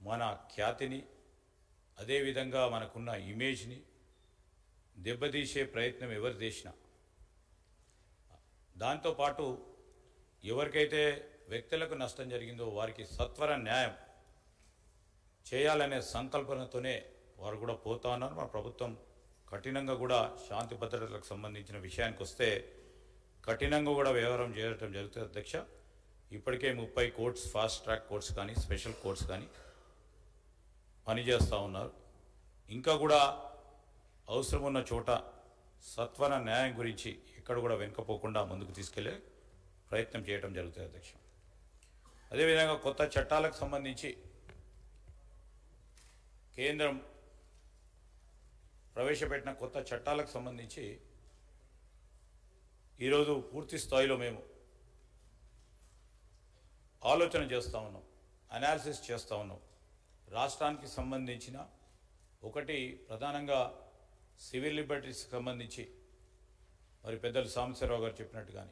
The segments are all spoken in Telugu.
మన ఖ్యాతిని అదేవిధంగా మనకున్న ఇమేజ్ని దెబ్బతీసే ప్రయత్నం ఎవరు చేసినా దాంతోపాటు ఎవరికైతే వ్యక్తులకు నష్టం జరిగిందో వారికి సత్వర న్యాయం చేయాలనే సంకల్పనతోనే వారు కూడా పోతా ఉన్నారు మన ప్రభుత్వం కఠినంగా కూడా శాంతి భద్రతలకు సంబంధించిన విషయానికి వస్తే కఠినంగా కూడా వ్యవహారం చేయడం జరుగుతుంది అధ్యక్ష ఇప్పటికే ముప్పై కోర్ట్స్ ఫాస్ట్ ట్రాక్ కోర్ట్స్ కానీ స్పెషల్ కోర్ట్స్ కానీ పనిచేస్తూ ఉన్నారు ఇంకా కూడా అవసరం ఉన్న చోట సత్వర న్యాయం గురించి ఎక్కడ కూడా వెనుకపోకుండా ముందుకు తీసుకెళ్లే ప్రయత్నం చేయడం జరుగుతుంది అధ్యక్ష అదేవిధంగా కొత్త చట్టాలకు సంబంధించి కేంద్రం ప్రవేశపెట్టిన కొత్త చట్టాలకు సంబంధించి ఈరోజు పూర్తి స్థాయిలో మేము ఆలోచన చేస్తూ ఉన్నాం అనాలిసిస్ చేస్తూ ఉన్నాం రాష్ట్రానికి సంబంధించిన ఒకటి ప్రధానంగా సివిల్ లిబర్టీస్కి సంబంధించి మరి పెద్దలు సాంబశివరావు గారు చెప్పినట్టు కానీ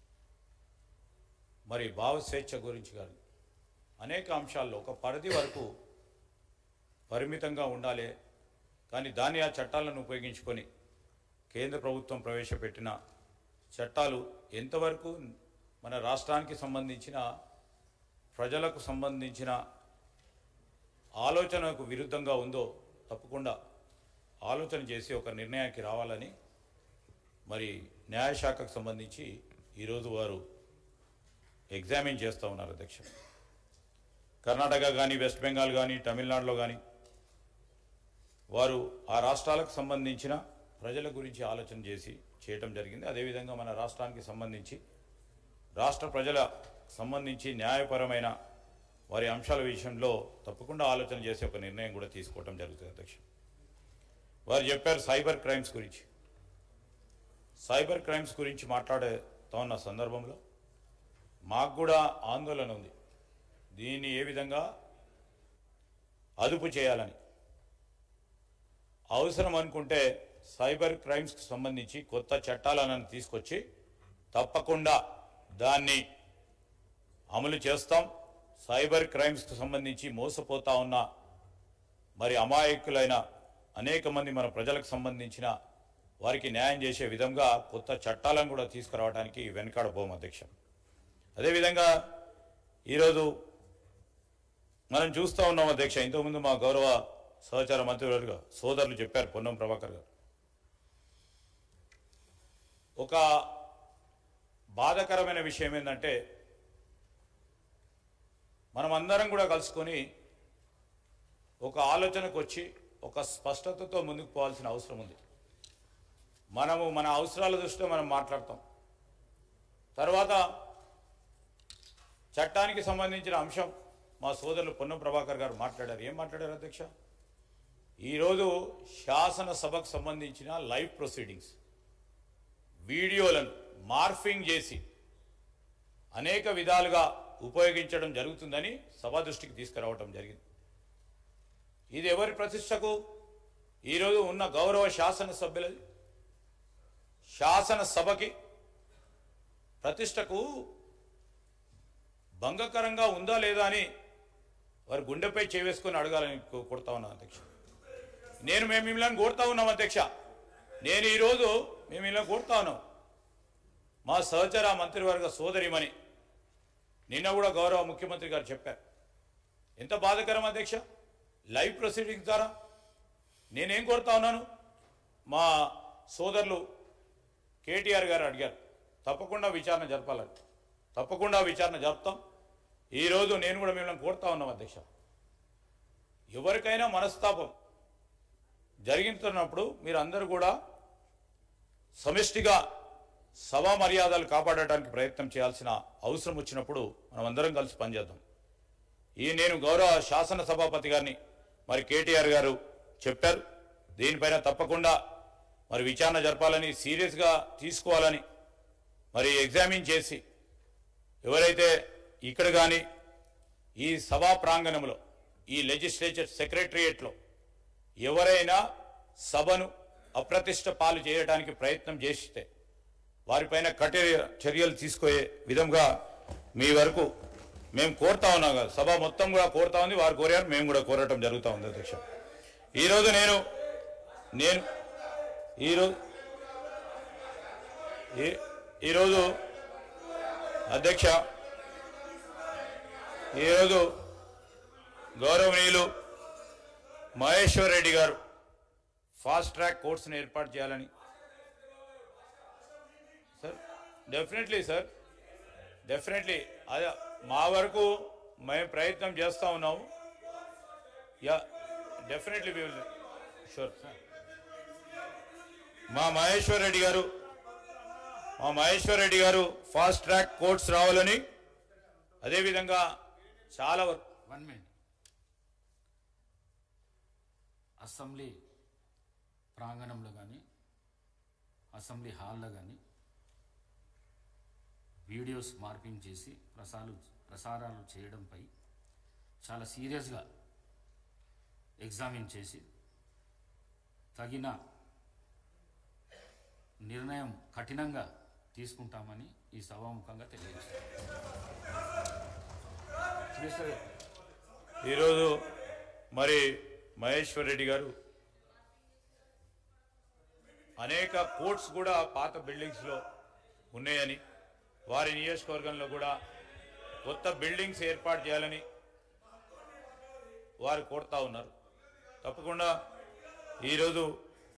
మరి భావ స్వేచ్ఛ గురించి కానీ అనేక అంశాల్లో ఒక పరిధి వరకు పరిమితంగా ఉండాలి కానీ దాన్ని ఆ చట్టాలను ఉపయోగించుకొని కేంద్ర ప్రభుత్వం ప్రవేశపెట్టిన చట్టాలు ఎంతవరకు మన రాష్ట్రానికి సంబంధించిన ప్రజలకు సంబంధించిన ఆలోచనకు విరుద్ధంగా ఉందో తప్పకుండా ఆలోచన చేసి ఒక నిర్ణయానికి రావాలని మరి న్యాయశాఖకు సంబంధించి ఈరోజు వారు ఎగ్జామిన్ చేస్తూ ఉన్నారు అధ్యక్ష కర్ణాటక కానీ వెస్ట్ బెంగాల్ కానీ తమిళనాడులో కానీ వారు ఆ రాష్ట్రాలకు సంబంధించిన ప్రజల గురించి ఆలోచన చేసి చేయటం జరిగింది అదేవిధంగా మన రాష్ట్రానికి సంబంధించి రాష్ట్ర ప్రజల సంబంధించి న్యాయపరమైన వారి అంశాల విషయంలో తప్పకుండా ఆలోచన చేసి ఒక నిర్ణయం కూడా తీసుకోవటం జరుగుతుంది అధ్యక్ష వారు చెప్పారు సైబర్ క్రైమ్స్ గురించి సైబర్ క్రైమ్స్ గురించి మాట్లాడుతూ ఉన్న సందర్భంలో మాకు కూడా ఆందోళన ఉంది దీన్ని ఏ విధంగా అదుపు చేయాలని అవసరం అనుకుంటే సైబర్ క్రైమ్స్కి సంబంధించి కొత్త చట్టాలను తీసుకొచ్చి తప్పకుండా దాన్ని అమలు చేస్తాం సైబర్ క్రైమ్స్కి సంబంధించి మోసపోతా ఉన్న మరి అమాయకులైన అనేక మంది మన ప్రజలకు సంబంధించిన వారికి న్యాయం చేసే విధంగా కొత్త చట్టాలను కూడా తీసుకురావడానికి వెనకాడబోం అధ్యక్ష అదేవిధంగా ఈరోజు మనం చూస్తూ ఉన్నాం అధ్యక్ష ఇంతకుముందు మా గౌరవ సహచార మంత్రివర్గ సోదరులు చెప్పారు పొన్నం ప్రభాకర్ గారు ఒక బాధాకరమైన విషయం ఏంటంటే మనం అందరం కూడా కలుసుకొని ఒక ఆలోచనకు వచ్చి ఒక స్పష్టతతో ముందుకు పోవాల్సిన అవసరం ఉంది మనము మన అవసరాల దృష్టిలో మనం మాట్లాడతాం తర్వాత చట్టానికి సంబంధించిన అంశం మా సోదరులు పొన్నం ప్రభాకర్ గారు మాట్లాడారు ఏం మాట్లాడారు అధ్యక్ష ఈరోజు శాసనసభకు సంబంధించిన లైవ్ ప్రొసీడింగ్స్ వీడియోలను మార్ఫింగ్ చేసి అనేక విధాలుగా ఉపయోగించడం జరుగుతుందని సభ దృష్టికి తీసుకురావటం జరిగింది ఇది ఎవరి ప్రతిష్టకు ఈరోజు ఉన్న గౌరవ శాసనసభ్యులది శాసనసభకి ప్రతిష్టకు భంగకరంగా ఉందా లేదా అని వారి గుండెపై చేవేసుకొని అడగాలని కో- కోరుతా ఉన్నాం అధ్యక్ష నేను మేము మిమ్మల్ని కోరుతా ఉన్నాం అధ్యక్ష నేను ఈరోజు మేము మిమ్మల్ని కోరుతా ఉన్నాం మా సహచర మంత్రివర్గ సోదరిమణి నిన్న కూడా గౌరవ ముఖ్యమంత్రి గారు చెప్పారు ఎంత బాధకరం అధ్యక్ష లైవ్ ప్రొసీడింగ్స్ ద్వారా నేనేం కోరుతా ఉన్నాను మా సోదరులు కేటీఆర్ గారు అడిగారు తప్పకుండా విచారణ జరపాలని తప్పకుండా విచారణ జరుపుతాం ఈరోజు నేను కూడా మిమ్మల్ని కోరుతా ఉన్నాం అధ్యక్ష ఎవరికైనా మనస్తాపం జరిగిస్తున్నప్పుడు మీరు అందరూ కూడా సమిష్టిగా సభా మర్యాదలు కాపాడటానికి ప్రయత్నం చేయాల్సిన అవసరం వచ్చినప్పుడు మనం అందరం కలిసి పనిచేద్దాం ఈ నేను గౌరవ శాసన సభాపతి గారిని మరి కేటీఆర్ గారు చెప్పారు దీనిపైన తప్పకుండా మరి విచారణ జరపాలని సీరియస్గా తీసుకోవాలని మరి ఎగ్జామిన్ చేసి ఎవరైతే ఇక్కడ కానీ ఈ సభా ప్రాంగణంలో ఈ లెజిస్లేచర్ సెక్రటరియేట్లో ఎవరైనా సభను అప్రతిష్ట పాలు చేయడానికి ప్రయత్నం చేస్తే వారిపైన కఠిన చర్యలు తీసుకునే విధంగా మీ వరకు మేము కోరుతా ఉన్నాం కదా సభ మొత్తం కూడా కోరుతా ఉంది వారు కోరారు మేము కూడా కోరటం జరుగుతూ ఉంది అధ్యక్ష ఈరోజు నేను నేను ఈరోజు ఈ- ఈరోజు అధ్యక్ష ఈరోజు గౌరవనీయులు మహేశ్వర్ రెడ్డి గారు ఫాస్ట్ ట్రాక్ కోర్సును ఏర్పాటు చేయాలని సార్ డెఫినెట్లీ సార్ డెఫినెట్లీ అదే మా వరకు మేము ప్రయత్నం చేస్తూ ఉన్నాము yeah definitely we will sure మా మహేశ్వర్ రెడ్డి గారు మా మహేశ్వర్ రెడ్డి గారు ఫాస్ట్ ట్రాక్ కోర్ట్స్ రావాలని అదేవిధంగా చాలా వరకు వన్ మినిట్ అసెంబ్లీ ప్రాంగణంలో కానీ అసెంబ్లీ హాల్లో కానీ వీడియోస్ మార్పింగ్ చేసి ప్రసారాలు ప్రసారాలు చేయడంపై చాలా సీరియస్గా ఎగ్జామిన్ చేసి తగిన నిర్ణయం కఠినంగా తీసుకుంటామని ఈ సభాముఖంగా తెలియజేస్తాం ఈరోజు మరి మహేశ్వర్ రెడ్డి గారు అనేక కోర్ట్స్ కూడా పాత బిల్డింగ్స్లో ఉన్నాయని వారి నియోజకవర్గంలో కూడా కొత్త బిల్డింగ్స్ ఏర్పాటు చేయాలని వారు కోరుతా ఉన్నారు తప్పకుండా ఈరోజు